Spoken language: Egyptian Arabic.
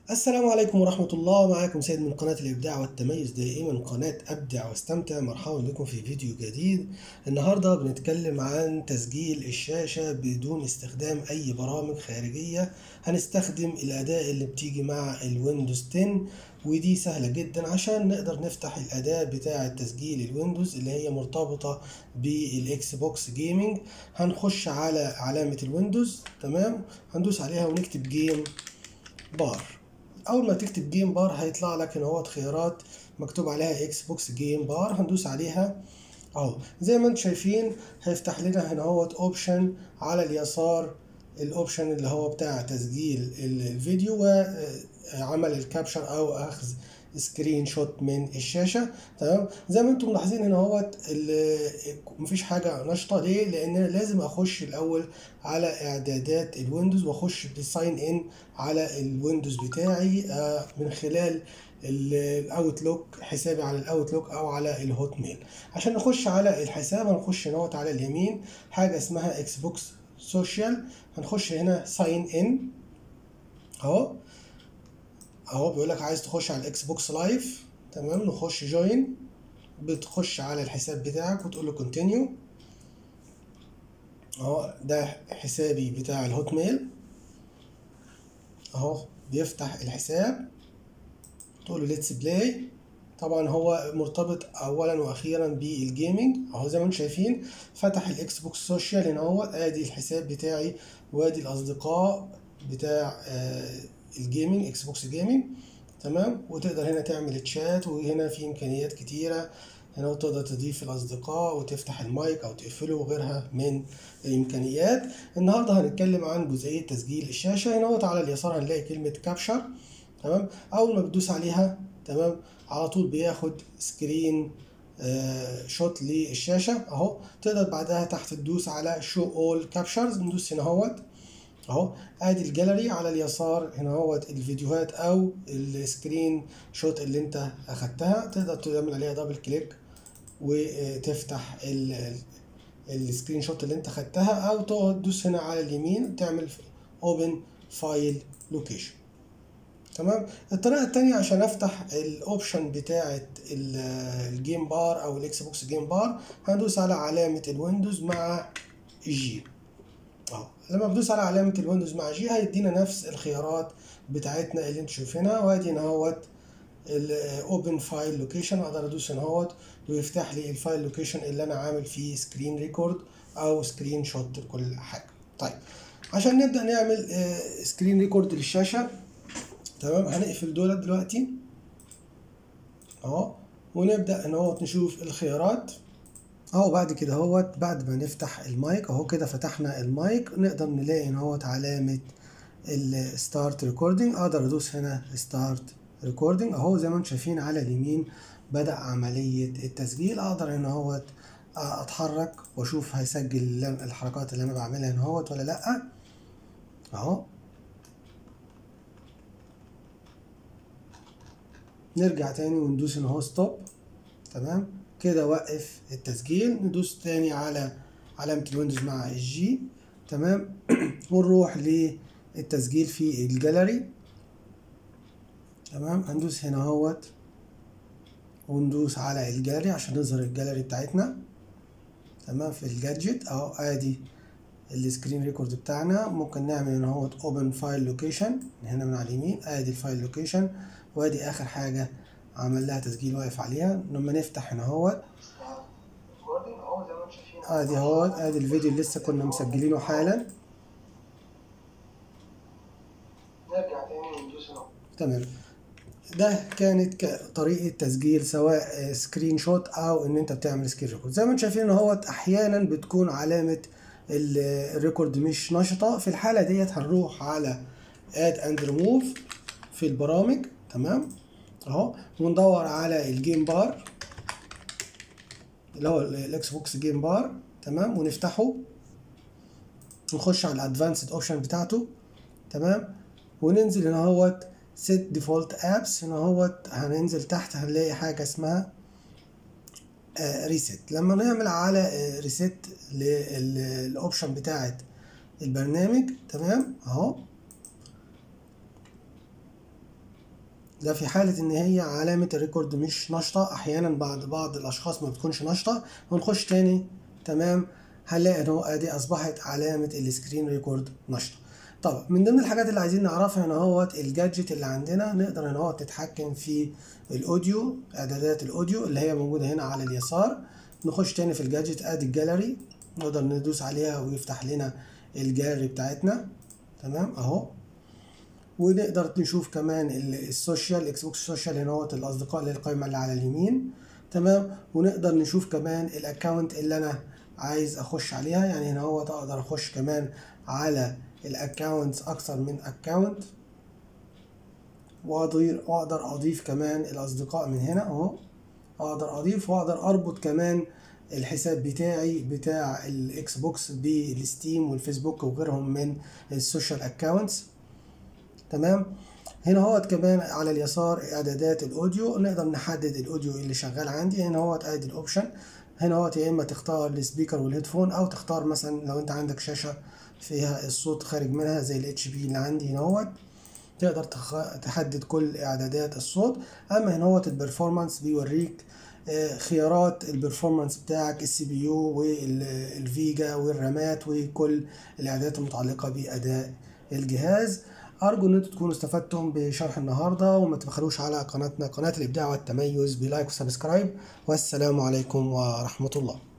السلام عليكم ورحمة الله معاكم سيد من قناة الإبداع والتميز دائما قناة أبدع واستمتع مرحبا بكم في فيديو جديد النهاردة بنتكلم عن تسجيل الشاشة بدون استخدام أي برامج خارجية هنستخدم الأداة اللي بتيجي مع الويندوز 10 ودي سهلة جدا عشان نقدر نفتح الأداة بتاعة تسجيل الويندوز اللي هي مرتبطة بالإكس بوكس جيمنج هنخش على علامة الويندوز تمام هندوس عليها ونكتب جيم بار اول ما تكتب جيم بار هيطلع لك هنا اهوت خيارات مكتوب عليها اكس بوكس جيم بار هندوس عليها اهو زي ما انتم شايفين هيفتح لنا هنا اهوت اوبشن على اليسار الاوبشن اللي هو بتاع تسجيل الفيديو وعمل الكابشر او اخذ سكرين شوت من الشاشه تمام زي ما انتم ملاحظين هنا اهوت مفيش حاجه نشطه ليه لان لازم اخش الاول على اعدادات الويندوز واخش بالساين ان على الويندوز بتاعي من خلال الاوتلوك حسابي على الاوتلوك او على الهوت ميل عشان نخش على الحساب هنخش نوت على اليمين حاجه اسمها اكس بوكس سوشيال هنخش هنا ساين ان اهو اهو بيقول لك عايز تخش على الاكس بوكس لايف تمام نخش جوين بتخش على الحساب بتاعك وتقول له كونتينيو اهو ده حسابي بتاع الهوت ميل اهو بيفتح الحساب تقول له ليتس بلاي طبعا هو مرتبط اولا واخيرا بالجيمنج اهو زي ما انتم شايفين فتح الاكس بوكس سوشيال هنا اهو ادي الحساب بتاعي وادي الاصدقاء بتاع آه الجيمنج اكس بوكس جيمنج تمام وتقدر هنا تعمل تشات وهنا في امكانيات كتيره هنا تقدر تضيف الاصدقاء وتفتح المايك او تقفله وغيرها من الامكانيات النهارده هنتكلم عن جزئيه تسجيل الشاشه هنا على اليسار هنلاقي كلمه كابشر تمام اول ما بتدوس عليها تمام على طول بياخد سكرين آه شوت للشاشه اهو تقدر بعدها تحت تدوس على شو اول كابشرز ندوس هنا اهوت اهو ادي الجاليري على اليسار هنا اهوت الفيديوهات او السكرين شوت اللي انت اخدتها تقدر تعمل عليها دبل كليك وتفتح السكرين شوت اللي انت خدتها او تقعد تدوس هنا على اليمين تعمل اوبن فايل لوكيشن تمام الطريقه الثانيه عشان افتح الاوبشن بتاعه الجيم بار او الاكس بوكس جيم بار هندوس على علامه الويندوز مع الجي اهو لما بدوس على علامة الويندوز مع جي هيدينا نفس الخيارات بتاعتنا اللي انتم شايفينها وادي هنا اهوت الاوبن فايل لوكيشن اقدر ادوس هنا اهوت ويفتح لي الفايل لوكيشن اللي انا عامل فيه سكرين ريكورد او سكرين شوت لكل حاجة طيب عشان نبدأ نعمل سكرين ريكورد للشاشة تمام هنقفل دولت دلوقتي اهو ونبدأ ان هو نشوف الخيارات اهو بعد كده اهوت بعد ما نفتح المايك اهو كده فتحنا المايك نقدر نلاقي ان اهوت علامة الستارت ريكوردينج اقدر ادوس هنا ستارت ريكوردينج اهو زي ما انتم شايفين على اليمين بدأ عملية التسجيل اقدر هنا اهوت اتحرك واشوف هيسجل الحركات اللي انا بعملها هنا اهوت ولا لا اهو نرجع تاني وندوس ان هو ستوب تمام كده وقف التسجيل ندوس تاني على علامة الويندوز مع الجي تمام ونروح للتسجيل في الجاليري تمام هندوس هنا اهوت وندوس على الجاليري عشان نظهر الجاليري بتاعتنا تمام في الجادجت اهو ادي السكرين ريكورد بتاعنا ممكن نعمل هنا اهوت اوبن فايل لوكيشن هنا من على اليمين ادي الفايل لوكيشن وادي اخر حاجه عمل لها تسجيل واقف عليها لما نفتح هنا اهوت ادي اهوت ادي الفيديو اللي لسه كنا مسجلينه حالا نرجع تاني وندوس هنا تمام ده كانت طريقة تسجيل سواء سكرين شوت او ان انت بتعمل سكرين ريكورد زي ما انتم شايفين اهوت احيانا بتكون علامة الريكورد مش نشطة في الحالة ديت هنروح على اد اند ريموف في البرامج تمام اهو وندور على الجيم بار اللي هو الاكس بوكس جيم بار تمام ونفتحه نخش على الادفانسد اوبشن بتاعته تمام وننزل هنا اهوت سيت ديفولت ابس هنا اهوت هننزل تحت هنلاقي حاجه اسمها ريست لما نعمل على ريست للاوبشن بتاعت البرنامج تمام اهو ده في حالة إن هي علامة الريكورد مش نشطة أحيانا بعض بعض الأشخاص ما بتكونش نشطة ونخش تاني تمام هنلاقي إن هو أدي أصبحت علامة السكرين ريكورد نشطة طب من ضمن الحاجات اللي عايزين نعرفها هنا هو الجادجت اللي عندنا نقدر هنا هو تتحكم في الأوديو إعدادات الأوديو اللي هي موجودة هنا على اليسار نخش تاني في الجادجت أدي الجاليري نقدر ندوس عليها ويفتح لنا الجاليري بتاعتنا تمام أهو ونقدر نشوف كمان ال- السوشيال اكس بوكس سوشيال هنا هو الاصدقاء اللي هي القائمه اللي على اليمين تمام ونقدر نشوف كمان الاكونت اللي انا عايز اخش عليها يعني هنا هو اقدر اخش كمان على الاكونتس اكثر من اكونت واقدر واقدر اضيف كمان الاصدقاء من هنا اهو اقدر اضيف واقدر اربط كمان الحساب بتاعي بتاع الاكس بوكس بالستيم والفيسبوك وغيرهم من السوشيال اكونتس تمام هنا هو كمان على اليسار اعدادات الاوديو نقدر نحدد الاوديو اللي شغال عندي هنا هو ادي الاوبشن هنا هو يا اما تختار السبيكر والهيدفون او تختار مثلا لو انت عندك شاشه فيها الصوت خارج منها زي الاتش بي اللي عندي هنا هو تقدر تخ... تحدد كل اعدادات الصوت اما هنا هو البرفورمانس بيوريك آه، خيارات البرفورمانس بتاعك السي بي يو والفيجا والرامات وكل الاعدادات المتعلقه باداء الجهاز ارجو ان انتم تكونوا استفدتم بشرح النهارده وما تبخلوش على قناتنا قناه الابداع والتميز بلايك وسبسكرايب والسلام عليكم ورحمه الله